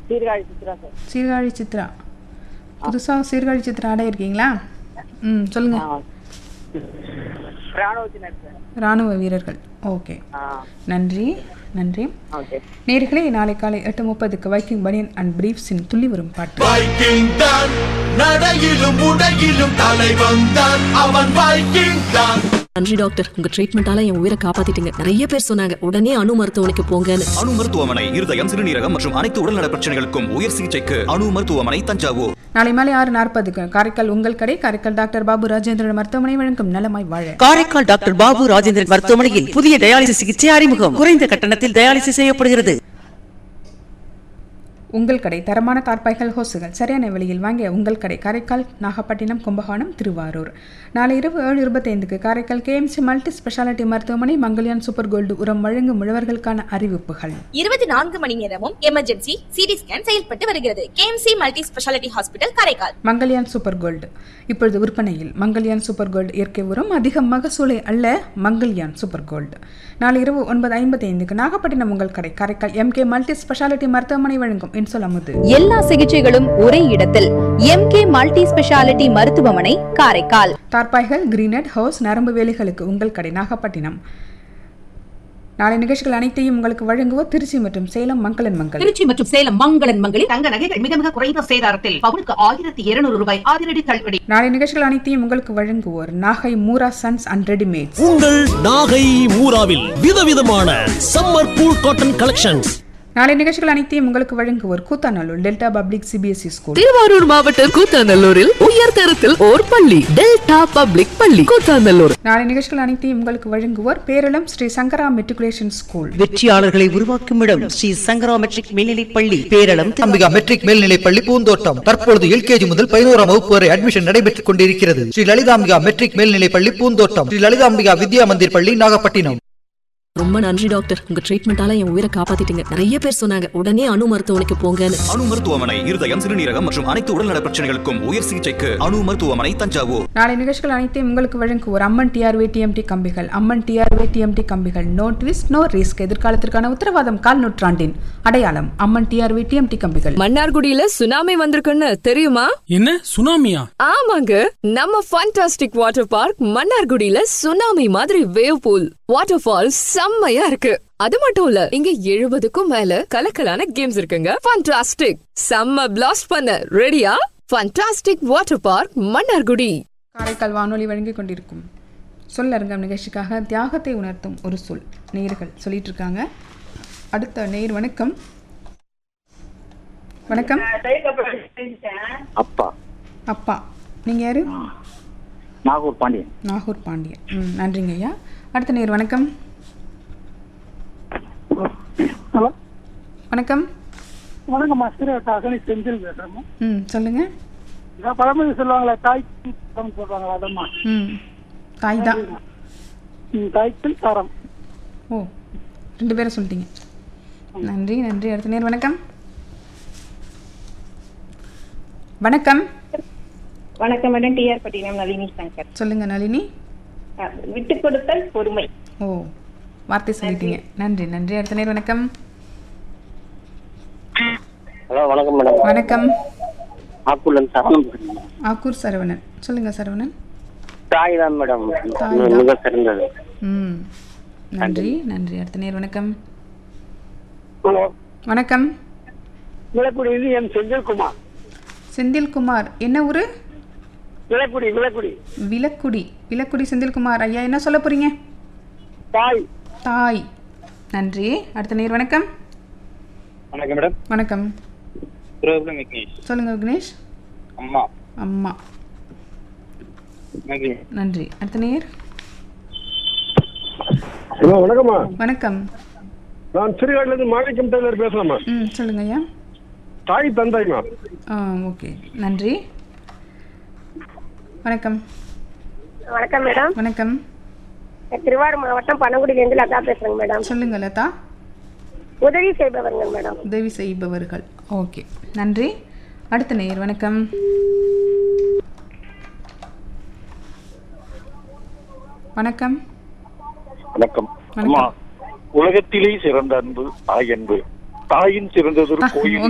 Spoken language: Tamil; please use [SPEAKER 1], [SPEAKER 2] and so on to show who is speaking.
[SPEAKER 1] சீர்காழி சித்ரா சார்
[SPEAKER 2] சீர்காழி சித்ரா புதுசாக சீர்காழி சித்ரா அடைய இருக்கீங்களா ம் சொல்லுங்க
[SPEAKER 1] ஆ ராணுவத்தினர் சார்
[SPEAKER 2] ராணுவ வீரர்கள் ஓகே
[SPEAKER 1] ஆ
[SPEAKER 2] நன்றி நன்றி
[SPEAKER 1] ஓகே
[SPEAKER 2] நேர்களே நாளை காலை எட்டு முப்பதுக்கு வைக்கிங் பனியன் அண்ட் பிரீஃப்ஸின் துள்ளி வரும் பாட்டு
[SPEAKER 3] வைக்கிங் தான் நடையிலும் உடையிலும் தலைவன் தான் அவன் வைக்கிங் தான்
[SPEAKER 4] நன்றி டாக்டர் உங்க ட்ரீட்மெண்டால என் உயிரை காப்பாத்திட்டீங்க நிறைய பேர் சொன்னாங்க உடனே அணு மருத்துவமனைக்கு போங்கன்னு
[SPEAKER 5] அணு மருத்துவமனை இருதயம் சிறுநீரகம் மற்றும் அனைத்து உடல்நல பிரச்சனைகளுக்கும் உயர் சிகிச்சைக்கு அணு மருத்துவமனை தஞ்சாவூர்
[SPEAKER 2] நாளை மாலை ஆறு நாற்பதுக்கு காரைக்கால் உங்கள் கடை காரைக்கால் டாக்டர் பாபு ராஜேந்திரன் மருத்துவமனை வழங்கும் நலமாய் வாழ
[SPEAKER 6] காரைக்கால் டாக்டர் பாபு ராஜேந்திரன் மருத்துவமனையில் புதிய டயாலிசிஸ் சிகிச்சை அறிமுகம் குறைந்த கட்டணத்தில் டயாலிசிஸ் செய்யப்படுகிறது
[SPEAKER 2] உங்கள் கடை தரமான தார்பாய்கள் ஹோசுகள் சரியான விலையில் வாங்கிய உங்கள் கடை காரைக்கால் நாகப்பட்டினம் கும்பகோணம் திருவாரூர் நாளை இரவு ஏழு இருபத்தைந்துக்கு காரைக்கால் கேஎம்சி மல்டி ஸ்பெஷாலிட்டி மருத்துவமனை மங்கல்யான் சூப்பர் கோல்டு உரம் வழங்கும் முழுவர்களுக்கான அறிவிப்புகள்
[SPEAKER 7] இருபத்தி நான்கு மணி நேரமும் எமர்ஜென்சி சிடி ஸ்கேன் செயல்பட்டு வருகிறது KMC multi speciality hospital Karaikal
[SPEAKER 2] Mangalyaan super gold இப்பொழுது விற்பனையில் மங்கல்யான் சூப்பர் கோல்டு இயற்கை உரம் அதிக மகசூலை அல்ல மங்கல்யான் சூப்பர் கோல்டு நாளை இரவு ஒன்பது ஐம்பத்தி ஐந்துக்கு நாகப்பட்டினம் உங்கள் கடை காரைக்கால் எம்கே மல்டி ஸ்பெஷாலிட்டி மருத்துவமனை வழங்கும் இன்சொல் அமுது
[SPEAKER 8] எல்லா சிகிச்சைகளும் ஒரே இடத்தில் எம்கே மல்டி ஸ்பெஷாலிட்டி மருத்துவமனை காரைக்கால்
[SPEAKER 2] தார்பாய்கள் கிரீனட் ஹவுஸ் நரம்பு வேலிகளுக்கு உங்கள் கடை நாகப்பட்டினம் நாளை நிகழ்ச்சிகள் அனைத்தையும் உங்களுக்கு வழங்குவோர் திருச்சி மற்றும் சேலம் மங்களன் மங்கள்
[SPEAKER 9] திருச்சி மற்றும் சேலம் மங்களன் மங்களில் தங்க நகைகள் மிக மிக குறைந்த சேதாரத்தில் பவுனுக்கு ஆயிரத்தி இருநூறு ரூபாய் அதிரடி தள்ளுபடி
[SPEAKER 2] நாளை நிகழ்ச்சிகள் அனைத்தையும் உங்களுக்கு வழங்குவோர் Nagai Moora sons and readymades
[SPEAKER 10] உங்கள் நாகை மூராவில் விதவிதமான சம்மர் கூல் காட்டன் கலெக்ஷன்ஸ்
[SPEAKER 2] நாளை நிகழ்ச்சிகள் அனைத்தையும் உங்களுக்கு வழங்குவோர் Koothanallur delta public CBSE school
[SPEAKER 4] Thiruvarur மாவட்டம் கூத்தாநல்லூரில் உயர் தரத்தில் ஓர் பள்ளி டெல்டா பப்ளிக் பள்ளி கூத்தாநல்லூர்
[SPEAKER 2] நாளை நிகழ்ச்சிகள் அனைத்தையும் உங்களுக்கு வழங்குவோர் பேரளம் ஸ்ரீ சங்கரா மெட்ரிகுலேஷன் ஸ்கூல்
[SPEAKER 6] வெற்றியாளர்களை உருவாக்கும் இடம் ஸ்ரீ சங்கரா மெட்ரிக் மேல்நிலைப் பள்ளி பேரளம்
[SPEAKER 11] அம்பிகா மெட்ரிக் மேல்நிலைப் பள்ளி பூந்தோட்டம் தற்பொழுது எல்கேஜி முதல் பதினோராம் வகுப்பு வரை அட்மிஷன் நடைபெற்றுக் கொண்டிருக்கிறது ஸ்ரீ லலிதாம்பிகா மெட்ரிக் மேல்நிலைப் பள்ளி பூந்தோட்டம் ஸ்ரீ லலிதாம்பிகா வித்யா மந்திர் பள்ளி நாகப்பட்டினம்
[SPEAKER 4] ரொம்ப நன்றி டாக்டர் உங்க ட்ரீட்மெண்டால என் உயிரை காப்பாத்திட்டீங்க நிறைய பேர் சொன்னாங்க உடனே அணு மருத்துவமனைக்கு போங்கன்னு
[SPEAKER 5] அணு மருத்துவமனை இருதயம் சிறுநீரகம் மற்றும் அனைத்து உடல்நல பிரச்சனைகளுக்கும் உயர் சிகிச்சைக்கு அணு மருத்துவமனை தஞ்சாவூர்
[SPEAKER 2] நாளை நிகழ்ச்சிகள் அனைத்தையும் உங்களுக்கு வழங்குவோர் அம்மன் டிஆர்வி டிஎம்டி கம்பிகள் அம்மன் டிஆர்வி டிஎம்டி கம்பிகள் நோ ட்விஸ்ட் நோ ரிஸ்க் எதிர்காலத்திற்கான உத்தரவாதம் கால் நூற்றாண்டின் அடையாளம் அம்மன் டிஆர்வி டிஎம்டி கம்பிகள்
[SPEAKER 4] மன்னார்குடியில சுனாமி வந்திருக்குன்னு தெரியுமா
[SPEAKER 10] என்ன சுனாமியா
[SPEAKER 4] ஆமாங்க நம்ம ஃபண்டாஸ்டிக் வாட்டர் பார்க் மன்னார்குடியில சுனாமி மாதிரி வேவ் பூல் வாட்டர் ஃபால் செம்மையா இருக்கு அது மட்டும் இல்ல இங்க எழுபதுக்கும் மேல கலக்கலான கேம்ஸ் இருக்குங்க ஃபண்டாஸ்டிக் செம்ம பிளாஸ்ட் பண்ண ரெடியா fantastic water park Mannargudi
[SPEAKER 2] Karaikal வானொலி வழங்கிக் கொண்டிருக்கும் சொல்லரங்கம் நிகழ்ச்சிக்காக தியாகத்தை உணர்த்தும் ஒரு சொல் நேயர்கள் சொல்லிட்டு இருக்காங்க அடுத்த நேயர் வணக்கம் வணக்கம்
[SPEAKER 1] அப்பா
[SPEAKER 2] அப்பா நீங்க யாரு
[SPEAKER 1] நாகூர் பாண்டியன்
[SPEAKER 2] நாகூர் பாண்டியன் ம் நன்றிங்க ஐயா அடுத்த நேர் வணக்கம்
[SPEAKER 1] ஹலோ
[SPEAKER 2] வணக்கம்
[SPEAKER 1] வணக்கம் மாஸ்டர் அகனி செந்தில் பேசுறேன்
[SPEAKER 2] ம் சொல்லுங்க
[SPEAKER 1] இதான் பழமொழி சொல்லுவாங்களே தாய் சொல்றாங்களா அதம்மா
[SPEAKER 2] ம் தாய் தான்
[SPEAKER 1] தாய்க்கும் தரம்
[SPEAKER 2] ஓ ரெண்டு பேரும் சொல்லிட்டீங்க நன்றி நன்றி அடுத்த நேர் வணக்கம் வணக்கம்
[SPEAKER 7] வணக்கம் மேடம் டிஆர் பட்டினம் நளினி சங்கர்
[SPEAKER 2] சொல்லுங்க நளினி
[SPEAKER 7] விட்டு கொடுத்தல் பொறுமை
[SPEAKER 2] ஓ வார்த்தை சொல்லிட்டீங்க நன்றி நன்றி அடுத்த நேர் வணக்கம்
[SPEAKER 1] ஹலோ வணக்கம் மேடம்
[SPEAKER 2] வணக்கம்
[SPEAKER 1] ஆக்கூர்ல சரணம்
[SPEAKER 2] ஆக்கூர் சரவணன் சொல்லுங்க சரவணன்
[SPEAKER 1] தாய் தான் மேடம்
[SPEAKER 2] தாய் தான்.
[SPEAKER 1] மிக சிறந்தது
[SPEAKER 2] ம் நன்றி நன்றி அடுத்த நேர் வணக்கம்
[SPEAKER 1] ஹலோ
[SPEAKER 2] வணக்கம்
[SPEAKER 1] விளக்குடி இது என் செந்தில்குமார்
[SPEAKER 2] செந்தில்குமார் என்ன ஊரு
[SPEAKER 1] விளக்குடி விளக்குடி
[SPEAKER 2] விலக்குடி விலக்குடி செந்தில்குமார் ஐயா என்ன சொல்ல போறீங்க
[SPEAKER 1] தாய்
[SPEAKER 2] தாய் நன்றி அடுத்த நேர் வணக்கம்
[SPEAKER 1] வணக்கம் மேடம்
[SPEAKER 2] வணக்கம்
[SPEAKER 1] திருவள்ளம் விக்னேஷ்
[SPEAKER 2] சொல்லுங்க விக்னேஷ்
[SPEAKER 1] அம்மா
[SPEAKER 2] அம்மா நன்றி அடுத்த நேர்
[SPEAKER 12] ஹலோ வணக்கம்மா
[SPEAKER 2] வணக்கம்
[SPEAKER 12] நான் சிறுகாட்டிலிருந்து மாணிக்கம் டெய்லர் பேசுறேம்மா
[SPEAKER 2] ம் சொல்லுங்க ஐயா
[SPEAKER 12] தாய் தந்தைமா
[SPEAKER 2] ஆ ஓகே நன்றி வணக்கம்
[SPEAKER 7] வணக்கம் மேடம்
[SPEAKER 2] வணக்கம்
[SPEAKER 7] திருவாரூர் மாவட்டம் பனங்குடியிலேருந்து லதா பேசுறேங்க மேடம்
[SPEAKER 2] சொல்லுங்க லதா
[SPEAKER 7] உதவி செய்பவர்கள் மேடம்
[SPEAKER 2] உதவி செய்பவர்கள் ஓகே நன்றி அடுத்த நேயர் வணக்கம் வணக்கம்
[SPEAKER 13] வணக்கம்
[SPEAKER 2] வணக்கம்.
[SPEAKER 13] அம்மா உலகத்திலே சிறந்த அன்பு தாய் அன்பு தாயின் சிறந்ததொரு
[SPEAKER 2] ஆ,
[SPEAKER 13] கோயில்